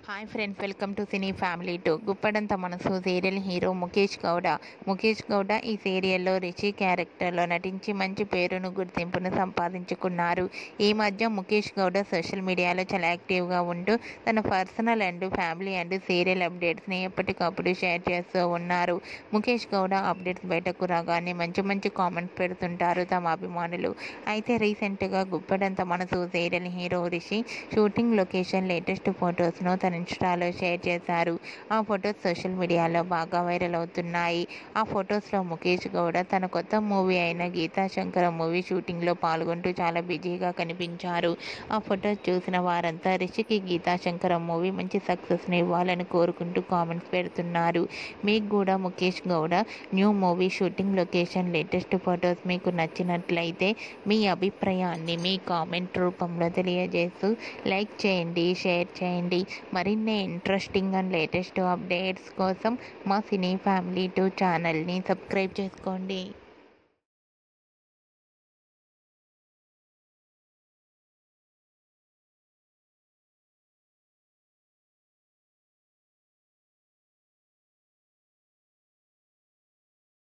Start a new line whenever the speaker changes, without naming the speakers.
hi friends welcome to cine family to Guppedantha Manasu serial hero Mukesh Gowda Mukesh Gowda ఈ సీరియల్లో రిషి క్యారెక్టర్లో నటించి మంచి పేరును గుర్తింపును సంపాదించుకున్నారు ఈ మధ్య ముఖేష్ గౌడ సోషల్ మీడియాలో చాలా యాక్టివ్గా ఉంటూ తన personal and family and serial అప్డేట్స్ని ఎప్పటికప్పుడు షేర్ చేస్తూ ఉన్నారు ముఖేష్ గౌడ అప్డేట్స్ బయటకు రాగానే మంచి మంచి కామెంట్స్ పెడుతుంటారు తమ అభిమానులు అయితే రీసెంట్గా Guppedantha Manasu serial hero Rishi shooting location latest ఫొటోస్ను తన ఇన్స్టాలో షేర్ చేశారు ఆ ఫొటోస్ సోషల్ మీడియాలో బాగా వైరల్ అవుతున్నాయి ఆ ఫొటోస్లో ముఖేష్ గౌడ తన కొత్త మూవీ అయిన గీతా శంకర మూవీ షూటింగ్లో పాల్గొంటూ చాలా బిజీగా కనిపించారు ఆ ఫొటోస్ చూసిన వారంతా రిషికి గీతా శంకర మూవీ మంచి సక్సెస్ని ఇవ్వాలని కోరుకుంటూ కామెంట్స్ పెడుతున్నారు మీకు కూడా Mukesh Gowda new movie shooting location latest photos మీకు నచ్చినట్లయితే మీ అభిప్రాయాన్ని మీ కామెంట్ రూపంలో తెలియజేస్తూ లైక్ చేయండి షేర్ చేయండి మరిన్ని ఇంట్రెస్టింగ్ అండ్ లేటెస్ట్ అప్డేట్స్ కోసం మా సినీ ఫ్యామిలీ టూ ఛానల్ని సబ్స్క్రైబ్ చేసుకోండి